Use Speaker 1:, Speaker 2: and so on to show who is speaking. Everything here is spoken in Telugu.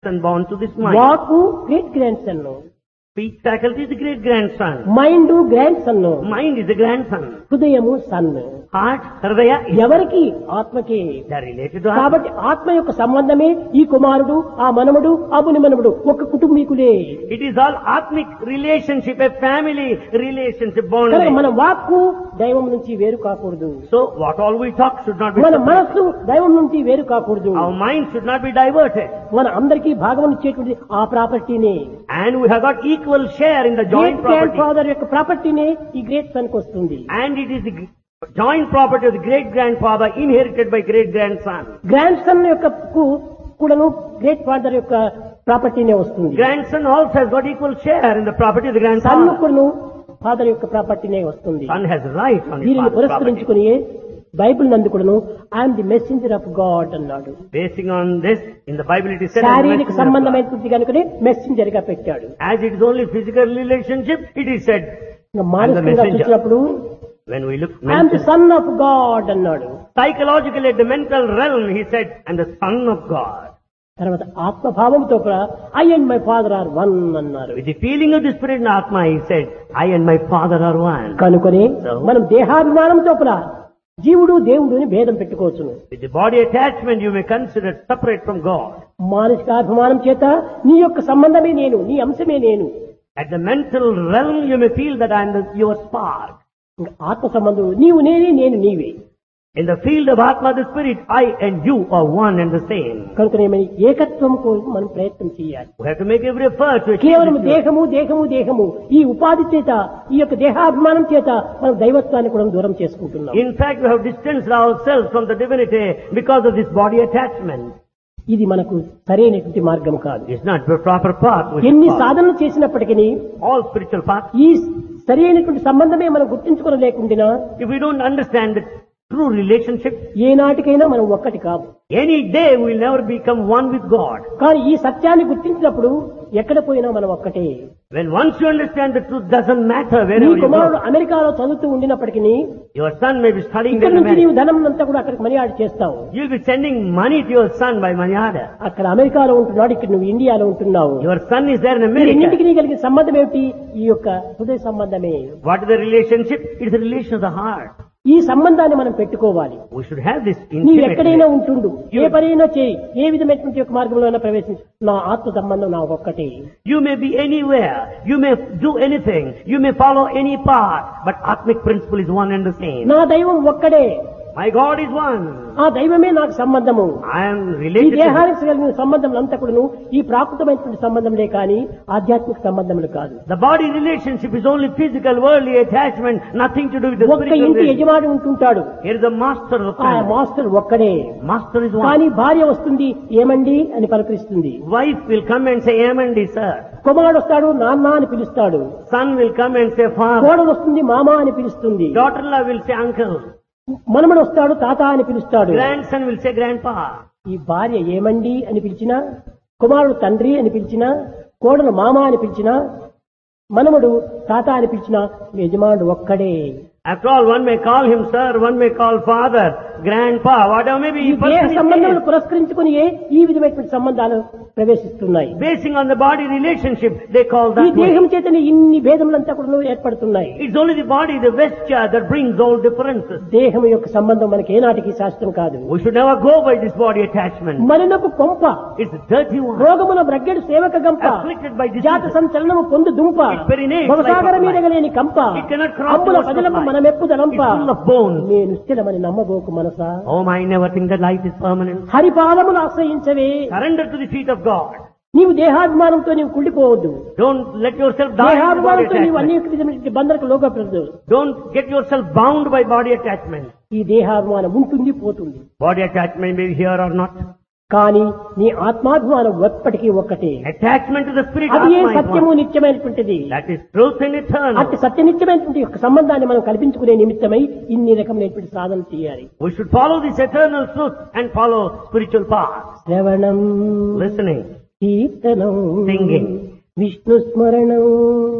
Speaker 1: and born to this mind.
Speaker 2: వాకు great grandson
Speaker 1: Speech faculty is the great grandson.
Speaker 2: Mind grandson
Speaker 1: Mind is the grandson.
Speaker 2: హృదయము సన్
Speaker 1: Heart, Hridaya, is
Speaker 2: ఎవరికి ఆత్మకి
Speaker 1: they are related to us.
Speaker 2: కాబట్టి ఆత్మ యొక్క సంబంధమే ఈ కుమారుడు ఆ మనముడు ఆ ముని మనముడు ఒక కుటుంబీకులే
Speaker 1: It is all Atmic relationship, a family relationship
Speaker 2: కనుక
Speaker 1: bonding.
Speaker 2: మన వాక్కు దైవం నుంచి వేరు కాకూడదు
Speaker 1: So what all we talk should not be
Speaker 2: మన
Speaker 1: separate.
Speaker 2: మనస్సు దైవం నుంచి వేరు కాకూడదు
Speaker 1: Our mind should not be diverted.
Speaker 2: మన అందరికీ భాగం ఇచ్చేటువంటి ఆ ప్రాపర్టీనే
Speaker 1: And we have got equal share in the joint
Speaker 2: great grand
Speaker 1: property.
Speaker 2: Father యొక్క ప్రాపర్టీనే ఈ గ్రేట్ సన్ కి వస్తుంది
Speaker 1: And it is the g- joint property of the great grandfather inherited by great grandson.
Speaker 2: Grandson యొక్క కు కూడాను గ్రేట్ ఫాదర్ యొక్క ప్రాపర్టీనే వస్తుంది
Speaker 1: Grandson also has got equal share in the property of the
Speaker 2: son
Speaker 1: grandfather.
Speaker 2: కూడాను ఫాదర్ యొక్క ప్రాపర్టీనే వస్తుంది
Speaker 1: Son has right on his
Speaker 2: దీనిని
Speaker 1: father's property.
Speaker 2: పురస్కరించుకుని బైబిల్ నందు కూడాను I am the messenger of God అన్నాడు
Speaker 1: Basing on this, in the Bible it is said, "I am the
Speaker 2: శారీరక
Speaker 1: messenger of God."
Speaker 2: సంబంధమైనటువంటి కనుకనే మెసెంజర్ గా పెట్టాడు
Speaker 1: as it is only physical relationship, it is said,
Speaker 2: ఇంకా మానసికంగా
Speaker 1: messenger.
Speaker 2: చూసినప్పుడు
Speaker 1: when we look
Speaker 2: I am the
Speaker 1: mental-
Speaker 2: son of God అన్నాడు
Speaker 1: psychologically at the mental realm, he said, and the son of God.
Speaker 2: తర్వాత ఆత్మభావంతో కూడా I and my father are one అన్నారు
Speaker 1: With the feeling of the spirit in Atma, he said, I and my father are one.
Speaker 2: కనుకొని
Speaker 1: So?
Speaker 2: మనం దేహాభిమానంతో కూడా జీవుడు దేవుడు అని భేదం పెట్టుకోవచ్చును
Speaker 1: With the body attachment, you may consider separate from God.
Speaker 2: మానసికాభిమానం చేత నీ యొక్క సంబంధమే నేను నీ అంశమే నేను
Speaker 1: At the mental realm, you may feel that I am the, your spark.
Speaker 2: ఇంకా ఆత్మ సంబంధం నీవు నేనే నేను నీవే
Speaker 1: In the field of Atma, the spirit, I and you are one and the same.
Speaker 2: కనుక ఏమని ఏకత్వం కోసం మనం ప్రయత్నం చేయాలి
Speaker 1: We have to make every effort to achieve
Speaker 2: కేవలం
Speaker 1: this.
Speaker 2: దేహము దేహము దేహము ఈ ఉపాధి చేత ఈ యొక్క దేహాభిమానం చేత మనం దైవత్వాన్ని కూడా దూరం చేసుకుంటున్నాం
Speaker 1: In fact, we have distanced ourselves from the divinity because of this body attachment.
Speaker 2: ఇది మనకు సరైనటువంటి మార్గం కాదు
Speaker 1: It's not the proper path. We should
Speaker 2: ఎన్ని
Speaker 1: follow.
Speaker 2: సాధనలు చేసినప్పటికీ
Speaker 1: All spiritual paths.
Speaker 2: ఈ సరైనటువంటి సంబంధమే మనం గుర్తించుకోలేకుండా
Speaker 1: If we don't understand the true relationship,
Speaker 2: ఏనాటికైనా మనం ఒక్కటి కాదు
Speaker 1: any day we'll never become one with God.
Speaker 2: కానీ ఈ సత్యాన్ని గుర్తించినప్పుడు ఎక్కడ పోయినా మనం ఒక్కటే
Speaker 1: When once you understand the truth, doesn't matter
Speaker 2: నీ
Speaker 1: wherever you
Speaker 2: కుమారుడు
Speaker 1: go.
Speaker 2: అమెరికాలో చదువుతూ ఉండినప్పటికీ
Speaker 1: Your son may be studying
Speaker 2: ఇక్కడ
Speaker 1: in
Speaker 2: నుంచి నీవు
Speaker 1: America.
Speaker 2: ధనం అంతా కూడా అక్కడికి మనీ ఆడి చేస్తావు
Speaker 1: You'll be sending money to your son by money order.
Speaker 2: అక్కడ అమెరికాలో ఉంటున్నాడు ఇక్కడ నువ్వు ఇండియాలో ఉంటున్నావు
Speaker 1: Your son is there in
Speaker 2: ఈ
Speaker 1: America.
Speaker 2: రెండింటికి నీ కలిగిన సంబంధం ఏమిటి ఈ యొక్క హృదయ సంబంధమే
Speaker 1: What is the relationship? It is the relation of the heart.
Speaker 2: ఈ సంబంధాన్ని మనం పెట్టుకోవాలి
Speaker 1: We should have this
Speaker 2: నీవు
Speaker 1: intimate
Speaker 2: ఎక్కడైనా
Speaker 1: relation.
Speaker 2: ఉంటుండు ఏ పనైనా చేయి ఏ విధమైనటువంటి యొక్క మార్గంలో ప్రవేశించు నా ఆత్మ సంబంధం నా ఒక్కటే
Speaker 1: You may be anywhere. You may do anything. You may follow any path. But Atmic principle is one and the same.
Speaker 2: నా దైవం ఒక్కడే
Speaker 1: My God is one.
Speaker 2: ఆ దైవమే నాకు సంబంధము
Speaker 1: I am
Speaker 2: ఈ
Speaker 1: related to
Speaker 2: దేహానికి కలిగిన సంబంధం అంతా కూడాను ఈ ప్రాకృతమైనటువంటి సంబంధంలే కానీ ఆధ్యాత్మిక సంబంధములు కాదు
Speaker 1: The body relationship is only physical, worldly attachment, nothing to do with the
Speaker 2: ఒక్క
Speaker 1: spiritual
Speaker 2: ఇంటి
Speaker 1: relationship.
Speaker 2: యజమాని ఉంటుంటాడు
Speaker 1: Here is the master of the
Speaker 2: ఆ
Speaker 1: family.
Speaker 2: మాస్టర్ ఒక్కడే
Speaker 1: Master is one.
Speaker 2: కానీ భార్య వస్తుంది ఏమండి అని పలకరిస్తుంది
Speaker 1: Wife will come and say, Amen, sir.
Speaker 2: కుమారుడు వస్తాడు నాన్న అని పిలుస్తాడు
Speaker 1: Son will come and say, Father.
Speaker 2: కోడలు వస్తుంది మామ అని పిలుస్తుంది
Speaker 1: Daughter-in-law will say, Uncle.
Speaker 2: మనమడు వస్తాడు తాత అని పిలుస్తాడు
Speaker 1: Grandson will say, Grandpa.
Speaker 2: ఈ భార్య ఏమండి అని పిలిచినా కుమారుడు తండ్రి అని పిలిచినా కోడలు మామ అని పిలిచినా మనముడు తాత అని పిలిచినా యజమానుడు ఒక్కడే
Speaker 1: After all, one may call him sir, one may call father, grandpa, whatever may be.
Speaker 2: ఈ
Speaker 1: person
Speaker 2: దేహ
Speaker 1: is
Speaker 2: సంబంధాలను
Speaker 1: there.
Speaker 2: పురస్కరించుకుని ఈ విధమైనటువంటి సంబంధాలు ప్రవేశిస్తున్నాయి
Speaker 1: Basing on the body relationship, they call
Speaker 2: ఈ
Speaker 1: that way.
Speaker 2: దేహం చేతనే ఇన్ని భేదములంతా కూడా ఏర్పడుతున్నాయి
Speaker 1: It's only the body, the vesture that brings all differences.
Speaker 2: దేహం యొక్క సంబంధం మనకి ఏనాటికి శాస్త్రం కాదు
Speaker 1: We should never go by this body attachment.
Speaker 2: మరినకు కొంప
Speaker 1: It's a dirty one.
Speaker 2: రోగముల బ్రగ్గెడు సేవక గంప
Speaker 1: Afflicted by disease.
Speaker 2: జాత సంచలనము పొందు దుంప
Speaker 1: It perinates
Speaker 2: భవసాగర
Speaker 1: like a
Speaker 2: మీద
Speaker 1: fly.
Speaker 2: గలేని కంప
Speaker 1: It cannot cross
Speaker 2: అంబుల
Speaker 1: the
Speaker 2: పదలకు
Speaker 1: fly.
Speaker 2: మనమెప్పుదలంప
Speaker 1: It's full of bones.
Speaker 2: నేను స్థిరమని నమ్మబోకు మనసా
Speaker 1: Oh, I never think that life is permanent.
Speaker 2: హరిపాదములు ఆశ్రయించవే
Speaker 1: Surrender to the feet of God.
Speaker 2: నీవు దేహాభిమానంతో నీవు కుళ్ళిపోవద్దు
Speaker 1: Don't let yourself die in the body
Speaker 2: దేహాభిమానంతో నీవు
Speaker 1: attachment.
Speaker 2: అనేక విధమైనటువంటి బంధనకు లోకపడదు
Speaker 1: Don't get yourself bound by body attachment.
Speaker 2: ఈ దేహాభిమానం ఉంటుంది పోతుంది
Speaker 1: Body attachment may be here or not.
Speaker 2: కానీ నీ ఆత్మాభిమానం ఎప్పటికీ ఒక్కటే
Speaker 1: Attachment to the spirit
Speaker 2: అది ఏ
Speaker 1: Atma is
Speaker 2: సత్యము
Speaker 1: one.
Speaker 2: నిత్యమైనటువంటిది
Speaker 1: That is truth and eternal.
Speaker 2: అట్టి సత్యనిత్యమైనటువంటి యొక్క సంబంధాన్ని మనం కల్పించుకునే నిమిత్తమై ఇన్ని రకమైనటువంటి సాధన చేయాలి
Speaker 1: We should follow this eternal truth and follow spiritual path.
Speaker 2: శ్రవణం
Speaker 1: Listening.
Speaker 2: కీర్తనం
Speaker 1: Singing.
Speaker 2: విష్ణు స్మరణం